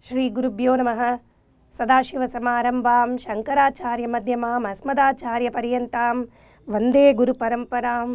श्रीगुरुभ्यो नमः सदाशिवसमारम्भां शङ्कराचार्यमध्यमाम् अस्मदाचार्यपर्यन्तां வந்தே குரு பரம்பராம்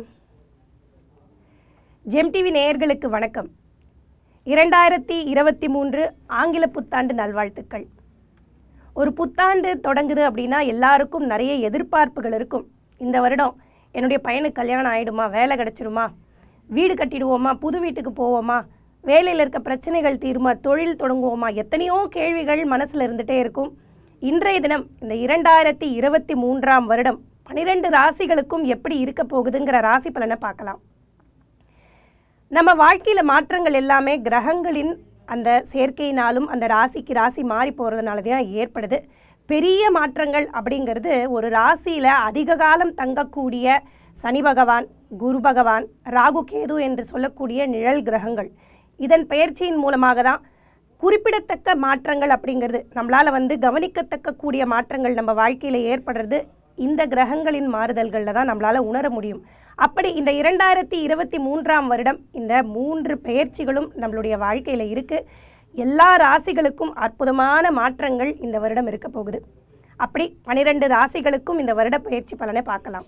ஜெம் டிவி நேயர்களுக்கு வணக்கம் இரண்டாயிரத்தி இருபத்தி மூன்று ஆங்கில புத்தாண்டு நல்வாழ்த்துக்கள் ஒரு புத்தாண்டு தொடங்குது அப்படின்னா எல்லாருக்கும் நிறைய எதிர்பார்ப்புகள் இருக்கும் இந்த வருடம் என்னுடைய பையனுக்கு கல்யாணம் ஆயிடுமா வேலை கிடச்சிருமா வீடு கட்டிடுவோமா புது வீட்டுக்கு போவோமா வேலையில் இருக்க பிரச்சனைகள் தீருமா தொழில் தொடங்குவோமா எத்தனையோ கேள்விகள் மனசில் இருந்துகிட்டே இருக்கும் இன்றைய தினம் இந்த இரண்டாயிரத்தி இருபத்தி மூன்றாம் வருடம் பனிரெண்டு ராசிகளுக்கும் எப்படி இருக்க போகுதுங்கிற ராசி பலனை பார்க்கலாம் நம்ம வாழ்க்கையில் மாற்றங்கள் எல்லாமே கிரகங்களின் அந்த சேர்க்கையினாலும் அந்த ராசிக்கு ராசி மாறி போகிறதுனால தான் ஏற்படுது பெரிய மாற்றங்கள் அப்படிங்கிறது ஒரு ராசியில் அதிக காலம் தங்கக்கூடிய சனி பகவான் குரு பகவான் ராகு கேது என்று சொல்லக்கூடிய நிழல் கிரகங்கள் இதன் பெயர்ச்சியின் மூலமாக தான் குறிப்பிடத்தக்க மாற்றங்கள் அப்படிங்கிறது நம்மளால் வந்து கவனிக்கத்தக்க கூடிய மாற்றங்கள் நம்ம வாழ்க்கையில் ஏற்படுறது இந்த கிரகங்களின் மாறுதல்களில் தான் நம்மளால் உணர முடியும் அப்படி இந்த இரண்டாயிரத்தி இருபத்தி மூன்றாம் வருடம் இந்த மூன்று பெயர்ச்சிகளும் நம்மளுடைய வாழ்க்கையில் இருக்குது எல்லா ராசிகளுக்கும் அற்புதமான மாற்றங்கள் இந்த வருடம் இருக்க போகுது அப்படி பனிரெண்டு ராசிகளுக்கும் இந்த வருட பயிற்சி பலனை பார்க்கலாம்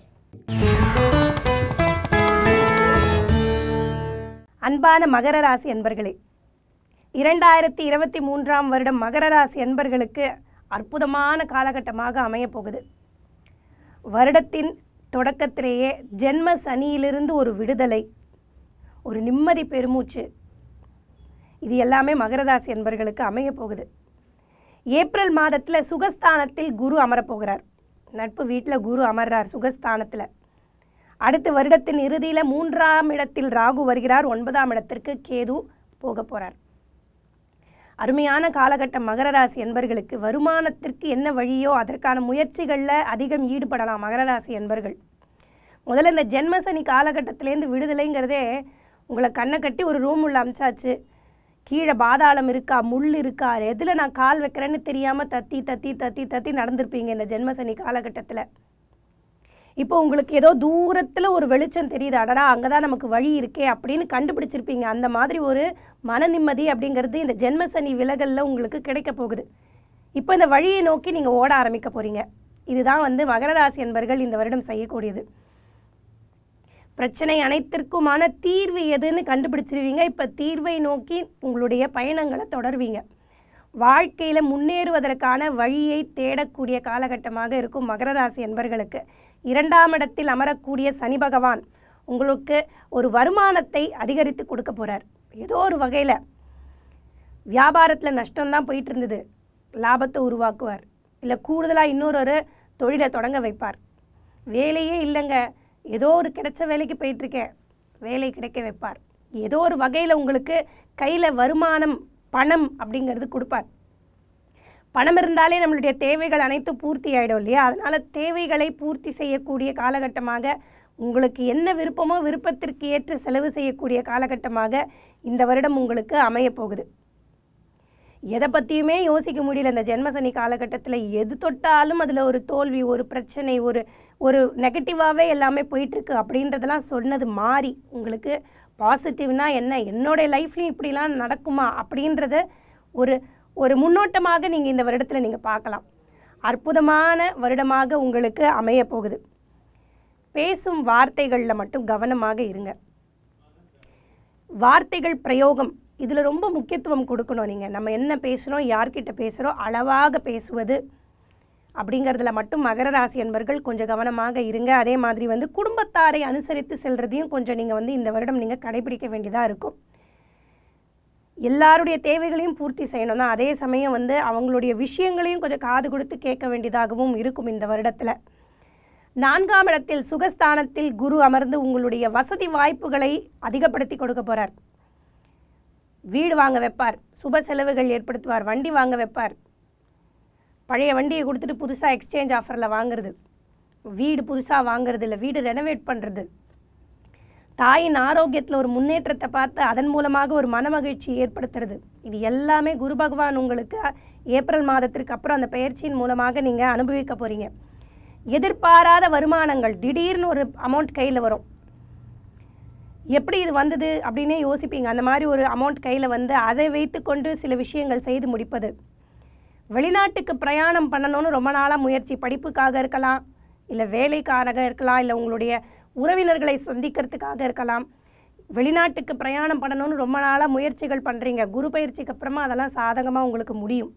அன்பான மகர ராசி அன்பர்களே இரண்டாயிரத்தி இருபத்தி மூன்றாம் வருடம் மகர ராசி அன்பர்களுக்கு அற்புதமான காலகட்டமாக அமையப் போகுது வருடத்தின் தொடக்கத்திலேயே ஜென்ம சனியிலிருந்து ஒரு விடுதலை ஒரு நிம்மதி பெருமூச்சு இது எல்லாமே மகர ராசி என்பர்களுக்கு அமைய போகுது ஏப்ரல் மாதத்தில் சுகஸ்தானத்தில் குரு அமரப்போகிறார் நட்பு வீட்டில் குரு அமர்றார் சுகஸ்தானத்தில் அடுத்த வருடத்தின் இறுதியில் மூன்றாம் இடத்தில் ராகு வருகிறார் ஒன்பதாம் இடத்திற்கு கேது போக போகிறார் அருமையான காலகட்டம் மகர ராசி என்பர்களுக்கு வருமானத்திற்கு என்ன வழியோ அதற்கான முயற்சிகளில் அதிகம் ஈடுபடலாம் மகர ராசி என்பர்கள் முதல்ல இந்த ஜென்மசனி காலகட்டத்திலேருந்து விடுதலைங்கிறதே உங்களை கண்ணை கட்டி ஒரு ரூம் உள்ள அமிச்சாச்சு கீழே பாதாளம் இருக்கா முள் இருக்கா எதில் நான் கால் வைக்கிறேன்னு தெரியாமல் தத்தி தத்தி தத்தி தத்தி நடந்திருப்பீங்க இந்த ஜென்மசனி காலகட்டத்தில் இப்போ உங்களுக்கு ஏதோ தூரத்தில் ஒரு வெளிச்சம் தெரியுது அடடா அங்கே தான் நமக்கு வழி இருக்கே அப்படின்னு கண்டுபிடிச்சிருப்பீங்க அந்த மாதிரி ஒரு மன நிம்மதி அப்படிங்கிறது இந்த ஜென்மசனி விலகலில் உங்களுக்கு கிடைக்க போகுது இப்போ இந்த வழியை நோக்கி நீங்கள் ஓட ஆரம்பிக்க போகிறீங்க இதுதான் வந்து மகர ராசி என்பர்கள் இந்த வருடம் செய்யக்கூடியது பிரச்சனை அனைத்திற்குமான தீர்வு எதுன்னு கண்டுபிடிச்சிருவீங்க இப்போ தீர்வை நோக்கி உங்களுடைய பயணங்களை தொடர்வீங்க வாழ்க்கையில் முன்னேறுவதற்கான வழியை தேடக்கூடிய காலகட்டமாக இருக்கும் மகர ராசி என்பர்களுக்கு இரண்டாம் இடத்தில் அமரக்கூடிய சனி பகவான் உங்களுக்கு ஒரு வருமானத்தை அதிகரித்து கொடுக்க போகிறார் ஏதோ ஒரு வகையில் வியாபாரத்தில் நஷ்டம்தான் போயிட்டு இருந்தது லாபத்தை உருவாக்குவார் இல்லை கூடுதலாக இன்னொரு ஒரு தொழிலை தொடங்க வைப்பார் வேலையே இல்லைங்க ஏதோ ஒரு கிடைச்ச வேலைக்கு போயிட்டுருக்கேன் வேலை கிடைக்க வைப்பார் ஏதோ ஒரு வகையில் உங்களுக்கு கையில் வருமானம் பணம் அப்படிங்கிறது கொடுப்பார் பணம் இருந்தாலே நம்மளுடைய தேவைகள் அனைத்தும் பூர்த்தி ஆகிடும் இல்லையா அதனால் தேவைகளை பூர்த்தி செய்யக்கூடிய காலகட்டமாக உங்களுக்கு என்ன விருப்பமோ விருப்பத்திற்கு ஏற்ற செலவு செய்யக்கூடிய காலகட்டமாக இந்த வருடம் உங்களுக்கு அமையப் போகுது எதை பற்றியுமே யோசிக்க முடியல இந்த ஜென்மசனி காலகட்டத்தில் எது தொட்டாலும் அதில் ஒரு தோல்வி ஒரு பிரச்சனை ஒரு ஒரு நெகட்டிவாகவே எல்லாமே போயிட்டுருக்கு அப்படின்றதெல்லாம் சொன்னது மாறி உங்களுக்கு பாசிட்டிவ்னா என்ன என்னுடைய லைஃப்லையும் இப்படிலாம் நடக்குமா அப்படின்றத ஒரு ஒரு முன்னோட்டமாக நீங்கள் இந்த வருடத்தில் நீங்கள் பார்க்கலாம் அற்புதமான வருடமாக உங்களுக்கு அமைய போகுது பேசும் வார்த்தைகளில் மட்டும் கவனமாக இருங்க வார்த்தைகள் பிரயோகம் இதில் ரொம்ப முக்கியத்துவம் கொடுக்கணும் நீங்கள் நம்ம என்ன பேசுகிறோம் யார்கிட்ட பேசுகிறோம் அளவாக பேசுவது அப்படிங்கிறதுல மட்டும் மகர ராசி என்பர்கள் கொஞ்சம் கவனமாக இருங்க அதே மாதிரி வந்து குடும்பத்தாரை அனுசரித்து செல்றதையும் கொஞ்சம் நீங்கள் வந்து இந்த வருடம் நீங்கள் கடைபிடிக்க வேண்டியதாக இருக்கும் எல்லாருடைய தேவைகளையும் பூர்த்தி செய்யணும் தான் அதே சமயம் வந்து அவங்களுடைய விஷயங்களையும் கொஞ்சம் காது கொடுத்து கேட்க வேண்டியதாகவும் இருக்கும் இந்த வருடத்தில் நான்காம் இடத்தில் சுகஸ்தானத்தில் குரு அமர்ந்து உங்களுடைய வசதி வாய்ப்புகளை அதிகப்படுத்தி கொடுக்க போகிறார் வீடு வாங்க வைப்பார் சுப செலவுகள் ஏற்படுத்துவார் வண்டி வாங்க வைப்பார் பழைய வண்டியை கொடுத்துட்டு புதுசாக எக்ஸ்சேஞ்ச் ஆஃபரில் வாங்குறது வீடு புதுசாக வாங்குறது இல்லை வீடு ரெனோவேட் பண்ணுறது தாயின் ஆரோக்கியத்தில் ஒரு முன்னேற்றத்தை பார்த்து அதன் மூலமாக ஒரு மனமகிழ்ச்சி ஏற்படுத்துறது இது எல்லாமே குரு பகவான் உங்களுக்கு ஏப்ரல் மாதத்திற்கு அப்புறம் அந்த பயிற்சியின் மூலமாக நீங்கள் அனுபவிக்க போகிறீங்க எதிர்பாராத வருமானங்கள் திடீர்னு ஒரு அமௌண்ட் கையில் வரும் எப்படி இது வந்தது அப்படின்னே யோசிப்பீங்க அந்த மாதிரி ஒரு அமௌண்ட் கையில் வந்து அதை வைத்துக்கொண்டு சில விஷயங்கள் செய்து முடிப்பது வெளிநாட்டுக்கு பிரயாணம் பண்ணணும்னு ரொம்ப நாளாக முயற்சி படிப்புக்காக இருக்கலாம் இல்லை வேலைக்காக இருக்கலாம் இல்லை உங்களுடைய உறவினர்களை சந்திக்கிறதுக்காக இருக்கலாம் வெளிநாட்டுக்கு பிரயாணம் பண்ணணும்னு ரொம்ப நாளாக முயற்சிகள் பண்ணுறீங்க குரு பயிற்சிக்கு அப்புறமா அதெல்லாம் சாதகமாக உங்களுக்கு முடியும்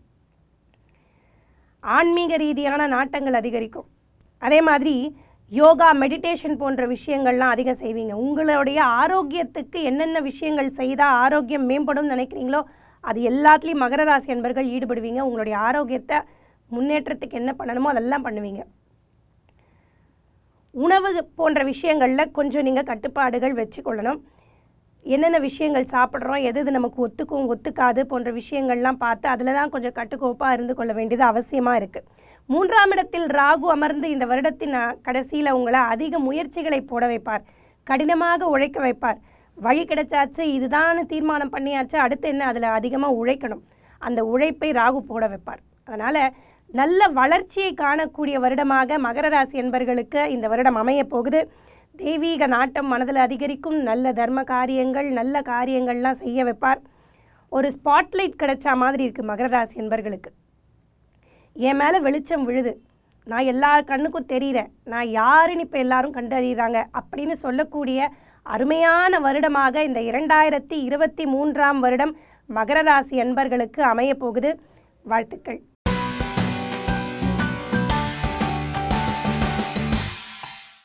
ஆன்மீக ரீதியான நாட்டங்கள் அதிகரிக்கும் அதே மாதிரி யோகா மெடிடேஷன் போன்ற விஷயங்கள்லாம் அதிகம் செய்வீங்க உங்களுடைய ஆரோக்கியத்துக்கு என்னென்ன விஷயங்கள் செய்தால் ஆரோக்கியம் மேம்படும் நினைக்கிறீங்களோ அது எல்லாத்துலேயும் மகர ராசி என்பர்கள் ஈடுபடுவீங்க உங்களுடைய ஆரோக்கியத்தை முன்னேற்றத்துக்கு என்ன பண்ணணுமோ அதெல்லாம் பண்ணுவீங்க உணவு போன்ற விஷயங்களில் கொஞ்சம் நீங்கள் கட்டுப்பாடுகள் வச்சுக்கொள்ளணும் என்னென்ன விஷயங்கள் சாப்பிட்றோம் எது எது நமக்கு ஒத்துக்கும் ஒத்துக்காது போன்ற விஷயங்கள்லாம் பார்த்து அதிலலாம் கொஞ்சம் கட்டுக்கோப்பாக இருந்து கொள்ள வேண்டியது அவசியமாக இருக்குது மூன்றாம் இடத்தில் ராகு அமர்ந்து இந்த வருடத்தின் கடைசியில் உங்களை அதிக முயற்சிகளை போட வைப்பார் கடினமாக உழைக்க வைப்பார் வழி கிடைச்சாச்சு இதுதான் தீர்மானம் பண்ணியாச்சு அடுத்து என்ன அதில் அதிகமாக உழைக்கணும் அந்த உழைப்பை ராகு போட வைப்பார் அதனால் நல்ல வளர்ச்சியை காணக்கூடிய வருடமாக மகர ராசி என்பர்களுக்கு இந்த வருடம் அமையப் போகுது தெய்வீக நாட்டம் மனதில் அதிகரிக்கும் நல்ல தர்ம காரியங்கள் நல்ல காரியங்கள்லாம் செய்ய வைப்பார் ஒரு ஸ்பாட்லைட் கிடைச்சா மாதிரி இருக்குது மகர ராசி என்பர்களுக்கு என் மேலே வெளிச்சம் விழுது நான் எல்லா கண்ணுக்கும் தெரிகிறேன் நான் யாருன்னு இப்போ எல்லாரும் கண்டறிகிறாங்க அப்படின்னு சொல்லக்கூடிய அருமையான வருடமாக இந்த இரண்டாயிரத்தி இருபத்தி மூன்றாம் வருடம் மகர ராசி அன்பர்களுக்கு அமையப் போகுது வாழ்த்துக்கள்